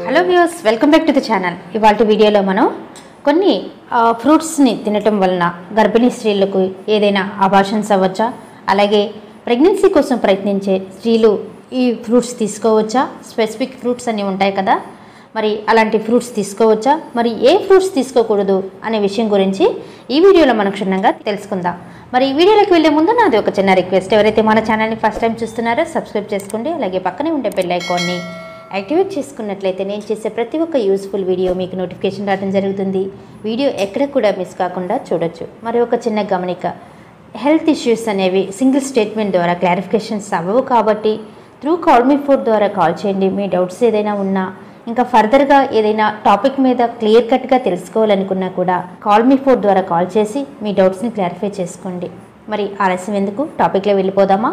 hello views welcome back to the channel ఇవాళ వీడియోలో మనం కొన్ని ఆ, ఫ్రూట్స్ని తినటం వలన గర్భిణీ స్త్రీలకు ఏదైనా అబాషన్స్ అవ్వచ్చా అలాగే ప్రెగ్నెన్సీ కోసం ప్రయత్నించే స్త్రీలు ఈ ఫ్రూట్స్ తీసుకోవచ్చా స్పెసిఫిక్ ఫ్రూట్స్ అన్నీ ఉంటాయి కదా మరి అలాంటి ఫ్రూట్స్ తీసుకోవచ్చా మరి ఏ ఫ్రూట్స్ తీసుకోకూడదు అనే విషయం గురించి ఈ వీడియోలో మనం క్షుణ్ణంగా తెలుసుకుందాం మరి ఈ వీడియోలోకి వెళ్ళే ముందు నాది ఒక చిన్న రిక్వెస్ట్ ఎవరైతే మన ఛానల్ని ఫస్ట్ టైం చూస్తున్నారో సబ్స్క్రైబ్ చేసుకోండి అలాగే పక్కనే ఉండే బెల్ ఐకాన్ని యాక్టివేట్ చేసుకున్నట్లయితే నేను చేసే ప్రతి ఒక్క యూస్ఫుల్ వీడియో మీకు నోటిఫికేషన్ రావడం జరుగుతుంది వీడియో ఎక్కడ కూడా మిస్ కాకుండా చూడొచ్చు మరి ఒక చిన్న గమనిక హెల్త్ ఇష్యూస్ అనేవి సింగిల్ స్టేట్మెంట్ ద్వారా క్లారిఫికేషన్స్ అవ్వవు కాబట్టి త్రూ కాల్ మీ ఫోర్ ద్వారా కాల్ చేయండి మీ డౌట్స్ ఏదైనా ఉన్నా ఇంకా ఫర్దర్గా ఏదైనా టాపిక్ మీద క్లియర్ కట్గా తెలుసుకోవాలనుకున్నా కూడా కాల్ మీ ఫోర్ ద్వారా కాల్ చేసి మీ డౌట్స్ని క్లారిఫై చేసుకోండి మరి ఆలస్యం ఎందుకు టాపిక్లో వెళ్ళిపోదామా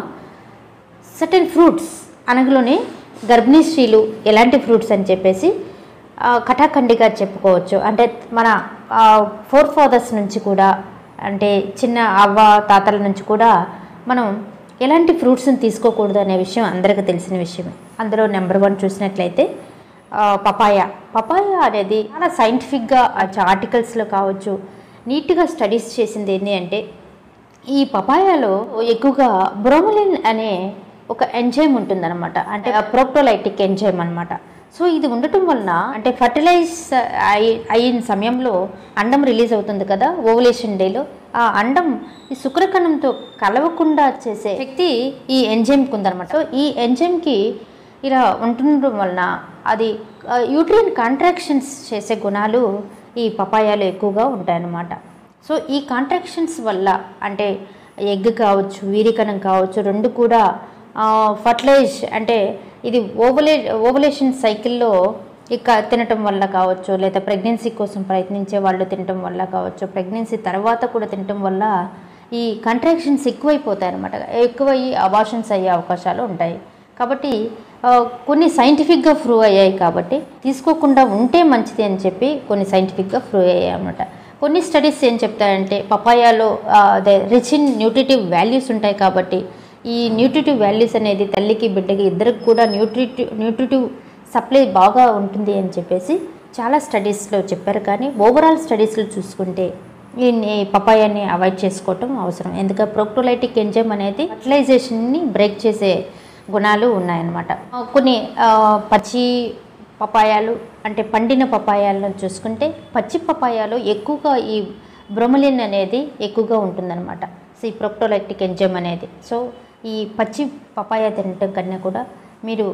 సర్టెన్ ఫ్రూట్స్ అనగలోనే గర్భిణీ స్త్రీలు ఎలాంటి ఫ్రూట్స్ అని చెప్పేసి ఆ, కటాఖండిగా చెప్పుకోవచ్చు అంటే మన ఫోర్ ఫాదర్స్ నుంచి కూడా అంటే చిన్న అవ్వ తాతల నుంచి కూడా మనం ఎలాంటి ఫ్రూట్స్ని తీసుకోకూడదు అనే విషయం అందరికీ తెలిసిన విషయమే అందులో నెంబర్ వన్ చూసినట్లయితే పపాయ పపాయ అనేది చాలా సైంటిఫిక్గా ఆర్టికల్స్లో కావచ్చు నీట్గా స్టడీస్ చేసింది ఏంటి అంటే ఈ పపాయాలో ఎక్కువగా బ్రోమలిన్ అనే ఒక ఎంజైమ్ ఉంటుందన్నమాట అంటే ప్రోక్టోలైటిక్ ఎంజైమ్ అన్నమాట సో ఇది ఉండటం వలన అంటే ఫర్టిలైజ్ అయి అయిన సమయంలో అండం రిలీజ్ అవుతుంది కదా ఓవులేషన్ డేలో ఆ అండం ఈ శుక్రకణంతో కలవకుండా చేసే శక్తి ఈ ఎంజైమ్కి ఉందన్నమాట సో ఈ ఎంజైమ్కి ఇలా ఉండడం వలన అది యూట్రియన్ కాంట్రాక్షన్స్ చేసే గుణాలు ఈ పపాయాలో ఎక్కువగా ఉంటాయన్నమాట సో ఈ కాంట్రాక్షన్స్ వల్ల అంటే ఎగ్ కావచ్చు వీరికణం కావచ్చు రెండు కూడా ఫర్టిలైజ్ అంటే ఇది ఓవలే ఓవలేషన్ సైకిల్లో ఇక తినటం వల్ల కావచ్చు లేదా ప్రెగ్నెన్సీ కోసం ప్రయత్నించే వాళ్ళు తినటం వల్ల కావచ్చు ప్రెగ్నెన్సీ తర్వాత కూడా తినటం వల్ల ఈ కంట్రాక్షన్స్ ఎక్కువైపోతాయి అనమాట ఎక్కువయ్యి అబాషన్స్ అయ్యే అవకాశాలు ఉంటాయి కాబట్టి ఆ, కొన్ని సైంటిఫిక్గా ప్రూవ్ అయ్యాయి కాబట్టి తీసుకోకుండా ఉంటే మంచిది అని చెప్పి కొన్ని సైంటిఫిక్గా ప్రూవ్ అయ్యాయి అనమాట కొన్ని స్టడీస్ ఏం చెప్తాయంటే పపాయాలో అదే రిచ్ ఇన్ న్యూట్రిటివ్ వాల్యూస్ ఉంటాయి కాబట్టి ఈ న్యూట్రిటివ్ వాల్యూస్ అనేది తల్లికి బిడ్డకి ఇద్దరికి కూడా న్యూట్రిటివ్ న్యూట్రిటివ్ సప్లై బాగా ఉంటుంది అని చెప్పేసి చాలా స్టడీస్లో చెప్పారు కానీ ఓవరాల్ స్టడీస్లో చూసుకుంటే ఈ ఈ పపాయాన్ని అవాయిడ్ చేసుకోవటం అవసరం ఎందుకంటే ప్రోక్టోలైటిక్ ఎంజైమ్ అనేది ఫర్టిలైజేషన్ని బ్రేక్ చేసే గుణాలు ఉన్నాయన్నమాట ఆ, కొన్ని ఆ, పచ్చి పపాయాలు అంటే పండిన పపాయాలను చూసుకుంటే పచ్చి పపాయాలో ఎక్కువగా ఈ బ్రోమలిన్ అనేది ఎక్కువగా ఉంటుందన్నమాట సో ఈ ప్రోక్టోలైటిక్ ఎంజైమ్ అనేది సో ఈ పచ్చి పపాయ తినటం కన్నా కూడా మీరు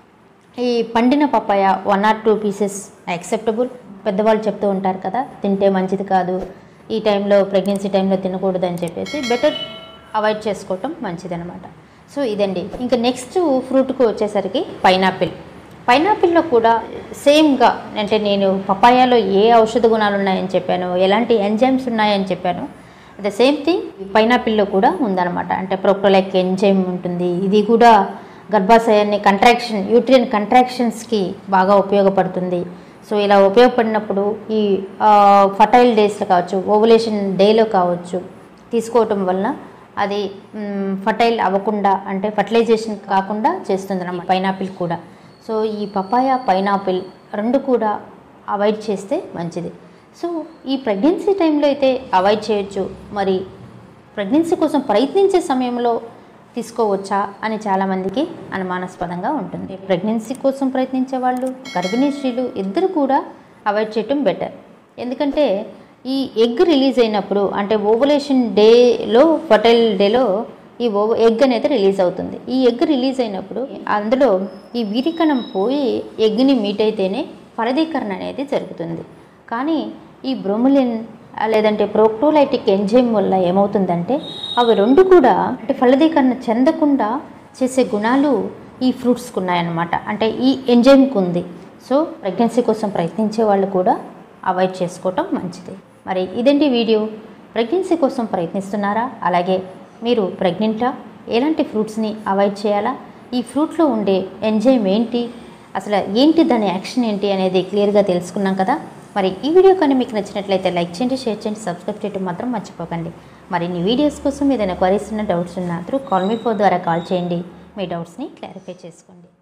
ఈ పండిన papaya one or two pieces acceptable పెద్దవాళ్ళు చెప్తూ ఉంటారు కదా తింటే మంచిది కాదు ఈ టైంలో ప్రెగ్నెన్సీ టైంలో తినకూడదు అని చెప్పేసి బెటర్ అవాయిడ్ చేసుకోవటం మంచిదన్నమాట సో ఇదండి ఇంకా నెక్స్ట్ ఫ్రూట్కి వచ్చేసరికి పైనాపిల్ పైనాపిల్లో కూడా సేమ్గా అంటే నేను పపాయాలో ఏ ఔషధ గుణాలు ఉన్నాయని చెప్పాను ఎలాంటి ఎంజైమ్స్ ఉన్నాయని చెప్పాను ద సేమ్ థింగ్ పైనాపిల్లో కూడా ఉందన్నమాట అంటే ప్రోక్టోలైక్ ఎంజైమ్ ఉంటుంది ఇది కూడా గర్భాశయాన్ని కంట్రాక్షన్ యూట్రియన్ కంట్రాక్షన్స్కి బాగా ఉపయోగపడుతుంది సో ఇలా ఉపయోగపడినప్పుడు ఈ ఫర్టైల్ డేస్లో కావచ్చు ఓవులేషన్ డేలో కావచ్చు తీసుకోవటం వలన అది ఫర్టైల్ అవ్వకుండా అంటే ఫర్టిలైజేషన్ కాకుండా చేస్తుంది అన్నమాట పైనాపిల్ కూడా సో ఈ పపాయ పైనాపిల్ రెండు కూడా అవాయిడ్ చేస్తే మంచిది సో ఈ ప్రెగ్నెన్సీ టైంలో అయితే అవాయిడ్ చేయొచ్చు మరి ప్రెగ్నెన్సీ కోసం ప్రయత్నించే సమయంలో తీసుకోవచ్చా అని చాలామందికి అనుమానాస్పదంగా ఉంటుంది ప్రెగ్నెన్సీ కోసం ప్రయత్నించే వాళ్ళు గర్భిణీ స్త్రీలు ఇద్దరు కూడా అవాయిడ్ చేయటం బెటర్ ఎందుకంటే ఈ ఎగ్ రిలీజ్ అయినప్పుడు అంటే ఓవలేషన్ డేలో ఫర్టైల్ డేలో ఈ ఓవ ఎగ్ అనేది రిలీజ్ అవుతుంది ఈ ఎగ్ రిలీజ్ అయినప్పుడు అందులో ఈ వీరికణం పోయి ఎగ్ని మీట్ అయితేనే ఫలదీకరణ అనేది జరుగుతుంది కానీ ఈ బ్రోములిన్ లేదంటే ప్రోక్టోలైటిక్ ఎంజైమ్ వల్ల ఏమవుతుందంటే అవి రెండు కూడా అంటే ఫలదీకరణ చెందకుండా చేసే గుణాలు ఈ ఫ్రూట్స్కి ఉన్నాయన్నమాట అంటే ఈ ఎంజైమ్కి ఉంది సో ప్రెగ్నెన్సీ కోసం ప్రయత్నించే వాళ్ళు కూడా అవాయిడ్ చేసుకోవటం మంచిది మరి ఇదేంటి వీడియో ప్రెగ్నెన్సీ కోసం ప్రయత్నిస్తున్నారా అలాగే మీరు ప్రెగ్నెంటా ఎలాంటి ఫ్రూట్స్ని అవాయిడ్ చేయాలా ఈ ఫ్రూట్లో ఉండే ఎంజైమ్ ఏంటి అసలు ఏంటి దాని యాక్షన్ ఏంటి అనేది క్లియర్గా తెలుసుకున్నాం కదా మరి ఈ వీడియో కానీ మీకు నచ్చినట్లయితే లైక్ చేయండి షేర్ చేయండి సబ్స్క్రైబ్ చేయడం మాత్రం మర్చిపోకండి మరిన్ని వీడియోస్ కోసం ఏదైనా క్వరీస్ ఉన్న డౌట్స్ ఉన్నా త్రూ కాల్ మీ ఫోర్ ద్వారా కాల్ చేయండి మీ డౌట్స్ని క్లారిఫై చేసుకోండి